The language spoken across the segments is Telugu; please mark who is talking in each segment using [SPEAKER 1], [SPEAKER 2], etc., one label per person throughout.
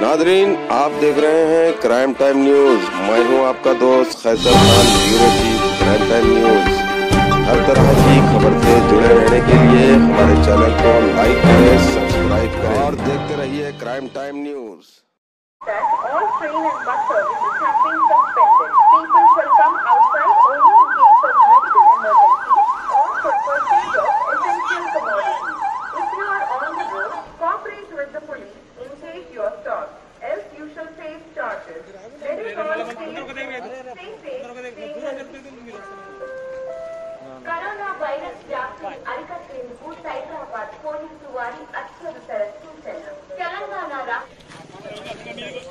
[SPEAKER 1] नादरीन आप देख रहे हैं क्राइम टाइम न्यूज मैं हूं आपका दोस्त Khaiser Khan bureau chief crime time news हर तरह की खबर से जुड़े रहने के लिए हमारे चैनल को लाइक करें सब्सक्राइब करें और देखते रहिए crime time news
[SPEAKER 2] that all train and bus services have been suspended. People shall come outside only in case of medical emergencies or for purchase of essential commodities. If you are on the road, cooperate with the police in case you are stopped. Else you shall face charges. Let us all stay stay safe, stay healthy. Corona virus వ్యాప్తిని అరికట్టేందుకు సైబరాబాద్ పోలీసు వారి అత్యవసర సూచనలు తెలంగాణ రాష్ట్ర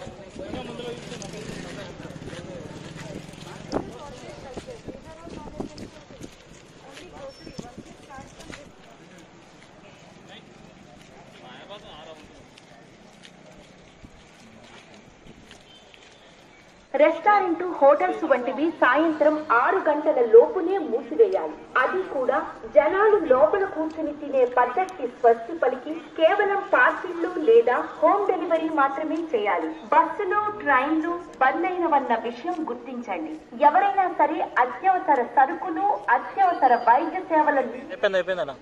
[SPEAKER 2] రెస్టారెంట్ హోటల్స్ వంటివి సాయంత్రం ఆరు గంటల లోపునే మూసివేయాలి అది కూడా జనాలు లోపల కూర్చుని తినే పద్ధతికి స్వస్తి పలికి కేవలం పార్సిళ్లు లేదా హోమ్ డెలివరీ మాత్రమే చేయాలి బస్సులు ట్రైన్లు బంద్ అయినవన్న విషయం గుర్తించండి ఎవరైనా సరే అత్యవసర సరుకులు అత్యవసర వైద్య సేవలను
[SPEAKER 3] అయిపోయింది అయిపోయిందన్న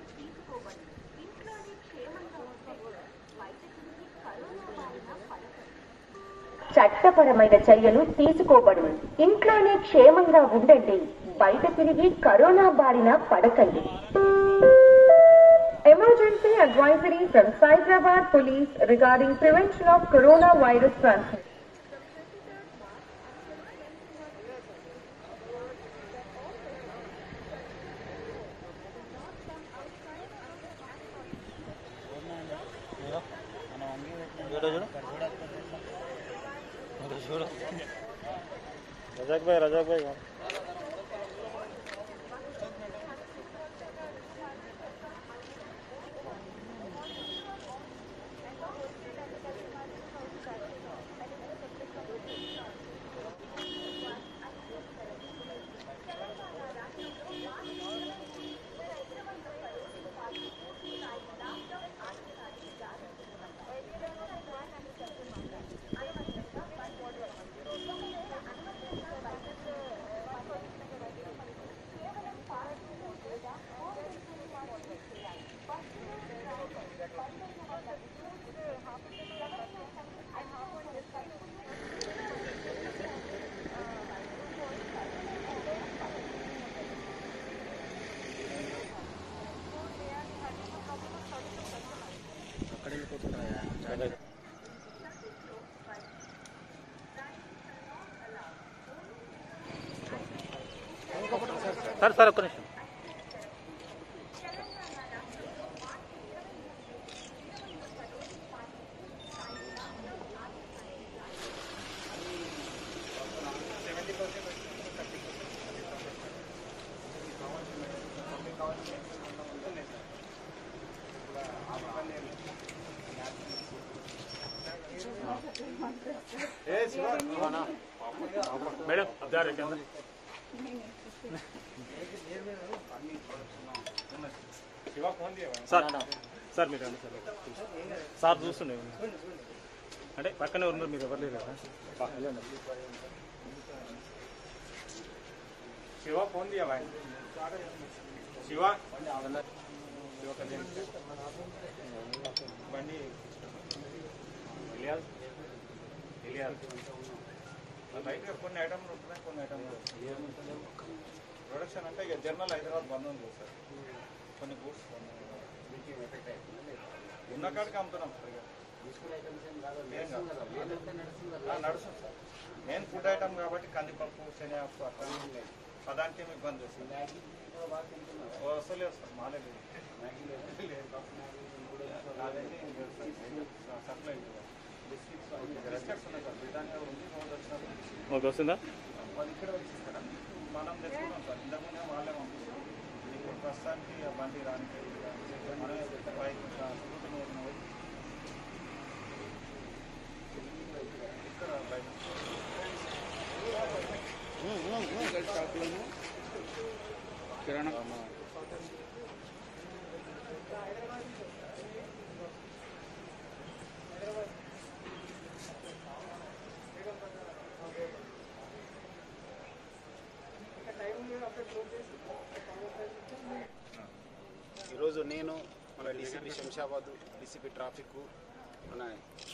[SPEAKER 2] చట్టపరమైన చర్యలు తీసుకోబడు ఇంట్లోనే క్షేమంగా ఉండండి బయట తిరిగి కరోనా బారిన పడకండి Emergency advisory from Hyderabad Police regarding prevention of coronavirus transmission.
[SPEAKER 3] చూడు చూడు ఇంకా చూడు రజాక్ భాయ్ రజాక్ భాయ్ సార్ సార్ ఒక్క నిమిషం మేడం అబ్జార్ ఎక్కడ సార్ సార్ మీరు రండి సార్ సార్ చూస్తుండే అంటే పక్కనే ఉన్నారు మీరు ఎవరు లేరు కదా పా, వెళ్ళండి. శివ ఫోన్ దియవా శివ శివ కళ్యాణ్ బండి ఇలియాస్ ఇలియాస్ లైట్గా కొన్ని ఐటమ్లు ఉంటున్నాయి కొన్ని ఐటమ్లు ప్రొడక్షన్ అంటే ఇక జనరల్ హైదరాబాద్ బంద్ ఉంది సార్ కొన్ని గూడ్స్ ఉన్న కాడికి అమ్ముతున్నాం సార్ ఇక ఏం కాదు. ఆ, నడుస్తుంది సార్ మెయిన్ ఫుడ్ ఐటమ్ కాబట్టి కందిపప్పు శనగపప్పు అట్లా పదానికి ఏమి ఇబ్బంది వస్తుంది ఓ, వస్తలేదు సార్ మాలేదు అదన్నీ సప్లై బిస్కెట్స్ ఉన్నాయి సార్ బ్రిటానియా ఉంది రోజు వచ్చినప్పుడు
[SPEAKER 4] ఓకే వస్తుందా
[SPEAKER 3] వాళ్ళు ఇక్కడ వచ్చి ఇస్తారా మనం తెచ్చుకున్నాం సార్ ఇంతకుముందే వాళ్ళే పంపిస్తాం ఇప్పుడు ప్రస్తుతానికి ఆ బండి రానికి మనమే బైక్ స్కూటీ మీద పోయి ఇక్కడ బైక్
[SPEAKER 5] కిరాణా
[SPEAKER 4] డీసీపీ శంషాబాద్ డీసీపీ ట్రాఫిక్ మన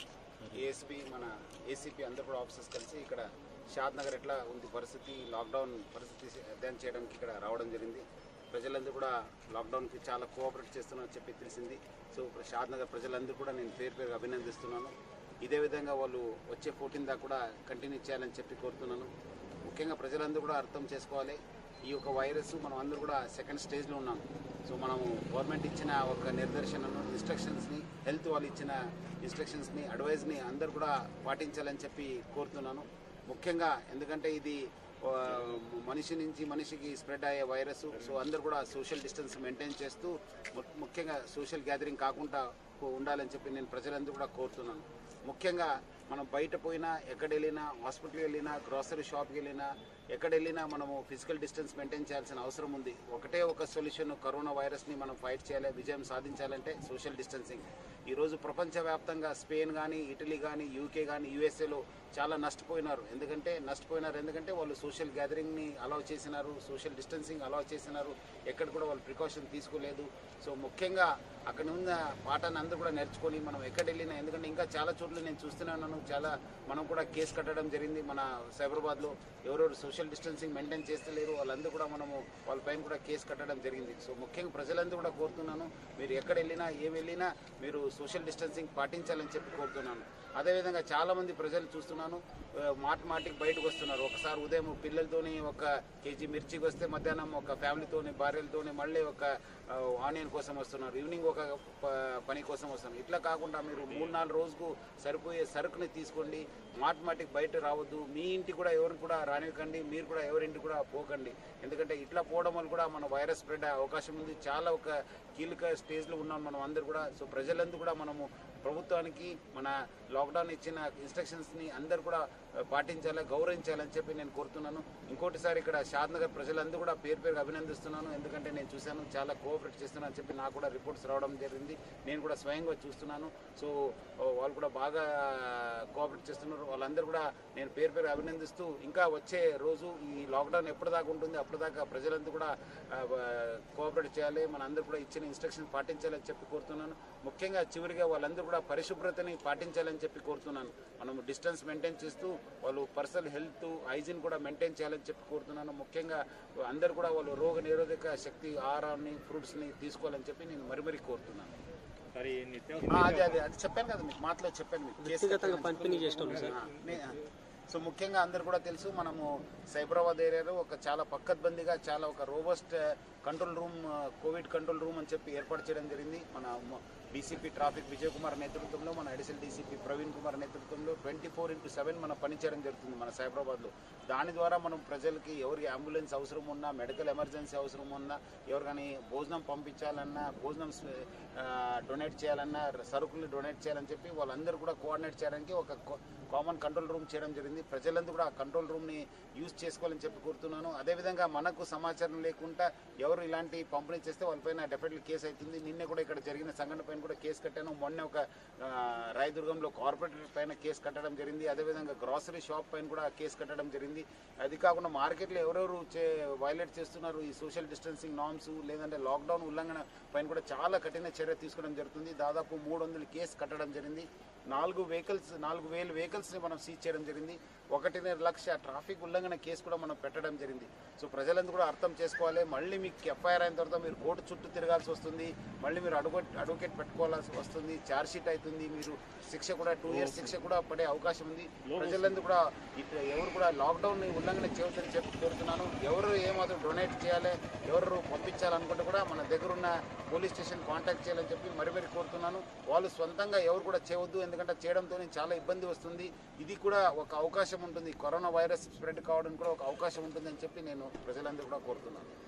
[SPEAKER 4] ఏఎస్పీ మన ఏసీపీ అందరు కూడా ఆఫీసర్స్ కలిసి ఇక్కడ షాద్ నగర్ ఎట్లా ఉంది పరిస్థితి లాక్డౌన్ పరిస్థితి అధ్యయనం చేయడానికి ఇక్కడ రావడం జరిగింది ప్రజలందరూ కూడా లాక్డౌన్కి చాలా కోఆపరేట్ చేస్తున్నారని చెప్పి తెలిసింది సో ఇప్పుడు షాద్ నగర్ ప్రజలందరూ కూడా నేను పేరు పేరు అభినందిస్తున్నాను ఇదే విధంగా వాళ్ళు వచ్చే ఫోర్టీన్ దాకా కూడా కంటిన్యూ చేయాలని చెప్పి కోరుతున్నాను ముఖ్యంగా ప్రజలందరూ కూడా అర్థం చేసుకోవాలి ఈ యొక్క వైరస్ మనం అందరూ కూడా సెకండ్ స్టేజ్లో ఉన్నాం సో మనము గవర్నమెంట్ ఇచ్చిన ఒక నిర్దేశనను ఇన్స్ట్రక్షన్స్ని హెల్త్ వాళ్ళు ఇచ్చిన ఇన్స్ట్రక్షన్స్ని అడ్వైజ్ని అందరూ కూడా పాటించాలని చెప్పి కోరుతున్నాను ముఖ్యంగా ఎందుకంటే ఇది ఆ, మనిషి నుంచి మనిషికి స్ప్రెడ్ అయ్యే వైరస్ సో అందరూ కూడా సోషల్ డిస్టెన్స్ మెయింటైన్ చేస్తూ ము- ముఖ్యంగా సోషల్ గ్యాదరింగ్ కాకుండా ఉండాలని చెప్పి నేను ప్రజలందరూ కూడా కోరుతున్నాను ముఖ్యంగా మనం బయట పోయినా ఎక్కడ వెళ్ళినా హాస్పిటల్కి వెళ్ళినా గ్రాసరీ షాప్కి వెళ్ళినా ఎక్కడ వెళ్ళినా మనము ఫిజికల్ డిస్టెన్స్ మెయింటైన్ చేయాల్సిన అవసరం ఉంది ఒకటే ఒక సొల్యూషన్ కరోనా వైరస్ని మనం ఫైట్ చేయాలి విజయం సాధించాలంటే సోషల్ డిస్టెన్సింగ్ ఈరోజు ప్రపంచవ్యాప్తంగా స్పెయిన్ కానీ ఇటలీ కానీ యూకే కానీ యూఎస్ఏలో చాలా నష్టపోయినారు ఎందుకంటే నష్టపోయినారు ఎందుకంటే వాళ్ళు సోషల్ గ్యాదరింగ్ని అలౌ చేసినారు సోషల్ డిస్టెన్సింగ్ అలౌ చేసినారు ఎక్కడ కూడా వాళ్ళు ప్రికాషన్ తీసుకోలేదు సో ముఖ్యంగా అక్కడ ఉన్న పాఠాన్ని అందరూ కూడా నేర్చుకొని మనం ఎక్కడ వెళ్ళినా ఎందుకంటే ఇంకా చాలా చోట్ల నేను చూస్తున్నాను చాలా మనం కూడా కేసు కట్టడం జరిగింది మన సైబరాబాద్లో ఎవరెవరు సోషల్ డిస్టెన్సింగ్ మెయింటైన్ చేస్తలేరు వాళ్ళందరూ కూడా మనము వాళ్ళపైన కూడా కేసు కట్టడం జరిగింది సో ముఖ్యంగా ప్రజలందరూ కూడా కోరుతున్నాను మీరు ఎక్కడ వెళ్ళినా ఏం వెళ్ళినా మీరు సోషల్ డిస్టెన్సింగ్ పాటించాలని చెప్పి కోరుతున్నాను అదేవిధంగా చాలా మంది ప్రజలు చూస్తున్నాను ఆ, మాటి మాటికి బయటకు వస్తున్నారు ఒకసారి ఉదయం పిల్లలతోని ఒక కేజీ మిర్చికి వస్తే మధ్యాహ్నం ఒక ఫ్యామిలీతోని భార్యలతోని మళ్ళీ ఒక ఆ, ఆనియన్ కోసం వస్తున్నారు ఈవినింగ్ ఒక ప- పని కోసం వస్తున్నారు ఇట్లా కాకుండా మీరు మూడు నాలుగు రోజుకు సరిపోయే సరుకుని తీసుకోండి మాటి మాటికి బయట రావద్దు మీ ఇంటి కూడా ఎవరిని కూడా రానివ్వకండి మీరు కూడా ఎవరింటి కూడా పోకండి ఎందుకంటే ఇట్లా పోవడం వల్ల కూడా మన వైరస్ స్ప్రెడ్ అయ్యే అవకాశం ఉంది చాలా ఒక కీలక స్టేజ్లో ఉన్నాం మనం అందరు కూడా సో ప్రజలందరూ కూడా మనము ప్రభుత్వానికి మన లాక్డౌన్ ఇచ్చిన ఇన్స్ట్రక్షన్స్ని అందరు కూడా ఆ, పాటించాలి గౌరవించాలని చెప్పి నేను కోరుతున్నాను ఇంకోటిసారి ఇక్కడ షాద్ నగర్ ప్రజలందరూ కూడా పేరు పేరు అభినందిస్తున్నాను ఎందుకంటే నేను చూశాను చాలా కోఆపరేట్ చేస్తున్నాను అని చెప్పి నాకు కూడా రిపోర్ట్స్ రావడం జరిగింది నేను కూడా స్వయంగా చూస్తున్నాను సో ఆ, వాళ్ళు కూడా బాగా కోఆపరేట్ చేస్తున్నారు వాళ్ళందరూ కూడా నేను పేరు పేరు అభినందిస్తూ ఇంకా వచ్చే రోజు ఈ లాక్డౌన్ ఎప్పటిదాకా ఉంటుంది అప్పటిదాకా ప్రజలందరూ కూడా ఆ, కోఆపరేట్ చేయాలి మన అందరూ కూడా ఇచ్చిన ఇన్స్ట్రక్షన్ పాటించాలని చెప్పి కోరుతున్నాను ముఖ్యంగా చివరిగా వాళ్ళందరూ కూడా పరిశుభ్రతని పాటించాలని చెప్పి కోరుతున్నాను మనం డిస్టెన్స్ మెయింటైన్ చేస్తూ వాళ్ళు పర్సనల్ హెల్త్ హైజీన్ కూడా మెయింటైన్ చేయాలని చెప్పి కోరుతున్నాను ముఖ్యంగా అందరూ కూడా వాళ్ళు రోగ నిరోధక శక్తి ఆహారాన్ని ఫ్రూట్స్ని తీసుకోవాలని చెప్పి నేను మరి మరీ కోరుతున్నాను
[SPEAKER 6] మరి నిత్యం
[SPEAKER 4] ఆ, అదే అదే అది చెప్పాను కదా మీకు మాటలో చెప్పాను మీకు వ్యక్తిగతంగా పంపిణీ చేస్తాం సో ముఖ్యంగా అందరు కూడా తెలుసు మనము సైబరాబాద్ ఏరియాలో ఒక చాలా పక్కద్బందీగా చాలా ఒక robust control room covid control room అని చెప్పి ఏర్పాటు చేయడం జరిగింది మన డీసీపీ ట్రాఫిక్ విజయ్ కుమార్ నేతృత్వంలో మన అడిషనల్ డీసీపీ ప్రవీణ్ కుమార్ నేతృత్వంలో ట్వంటీ ఫోర్ ఇంటూ సెవెన్ మనం పనిచేయడం జరుగుతుంది మన సైబరాబాద్లో దాని ద్వారా మనం ప్రజలకి ఎవరికి అంబులెన్స్ అవసరం ఉన్నా మెడికల్ ఎమర్జెన్సీ అవసరం ఉన్నా ఎవరికని భోజనం పంపించాలన్నా భోజనం డొనేట్ చేయాలన్నా సరుకులు డొనేట్ చేయాలని చెప్పి వాళ్ళందరూ కూడా కోఆర్డినేట్ చేయడానికి ఒక కామన్ కంట్రోల్ రూమ్ చేయడం జరిగింది ప్రజలందరూ కూడా ఆ కంట్రోల్ రూమ్ని యూజ్ చేసుకోవాలని చెప్పి కోరుతున్నాను అదేవిధంగా మనకు సమాచారం లేకుండా ఎవరు ఇలాంటి పంపిణీ చేస్తే వాళ్ళపైన డెఫినెట్లీ కేసు అవుతుంది నిన్నే కూడా ఇక్కడ జరిగిన సంఘటన పైన కూడా కేసు కట్టాను మొన్న ఒక ఆ, రాయదుర్గంలో కార్పొరేటర్ పైన కేసు కట్టడం జరిగింది అదేవిధంగా గ్రాసరీ షాప్ పైన కూడా కేసు కట్టడం జరిగింది అది కాకుండా మార్కెట్లో ఎవరెవరు చే వైలేట్ చేస్తున్నారు ఈ సోషల్ డిస్టెన్సింగ్ నామ్స్ లేదంటే లాక్డౌన్ ఉల్లంఘన పైన కూడా చాలా కఠిన చర్య తీసుకోవడం జరుగుతుంది దాదాపు మూడు వందల కేసు కట్టడం జరిగింది నాలుగు వెహికల్స్ నాలుగు వేల వెహికల్స్ని మనం సీజ్ చేయడం జరిగింది ఒకటిన్నర లక్ష ట్రాఫిక్ ఉల్లంఘన కేసు కూడా మనం పెట్టడం జరిగింది సో ప్రజలందరూ కూడా అర్థం చేసుకోవాలి మళ్ళీ మీకు ఎఫ్ఐఆర్ అయిన తర్వాత మీరు కోర్టు చుట్టూ తిరగాల్సి వస్తుంది మళ్ళీ మీరు అడ్వకేట్ అడ్వకేట్ పెట్టుకోవాల్సి వస్తుంది ఛార్జ్ షీట్ అవుతుంది మీరు శిక్ష కూడా టూ ఇయర్స్ శిక్ష కూడా పడే అవకాశం ఉంది ప్రజలందరూ కూడా ఇటు ఎవరు కూడా లాక్డౌన్ ఉల్లంఘన చేయొద్దని చెప్పి కోరుతున్నాను ఎవరు ఏమాత్రం డొనేట్ చేయాలి ఎవరు పంపించాలనుకుంటే కూడా మన దగ్గర ఉన్న పోలీస్ స్టేషన్ కాంటాక్ట్ చేయాలని చెప్పి మరి మరి కోరుతున్నాను వాళ్ళు సొంతంగా ఎవరు కూడా చేయవద్దు ఎందుకంటే చేయడంతో చాలా ఇబ్బంది వస్తుంది ఇది కూడా ఒక అవకాశం ఉంటుంది కరోనా వైరస్ స్ప్రెడ్ కావడానికి కూడా ఒక అవకాశం ఉంటుందని చెప్పి నేను ప్రజలందరూ కూడా కోరుతున్నాను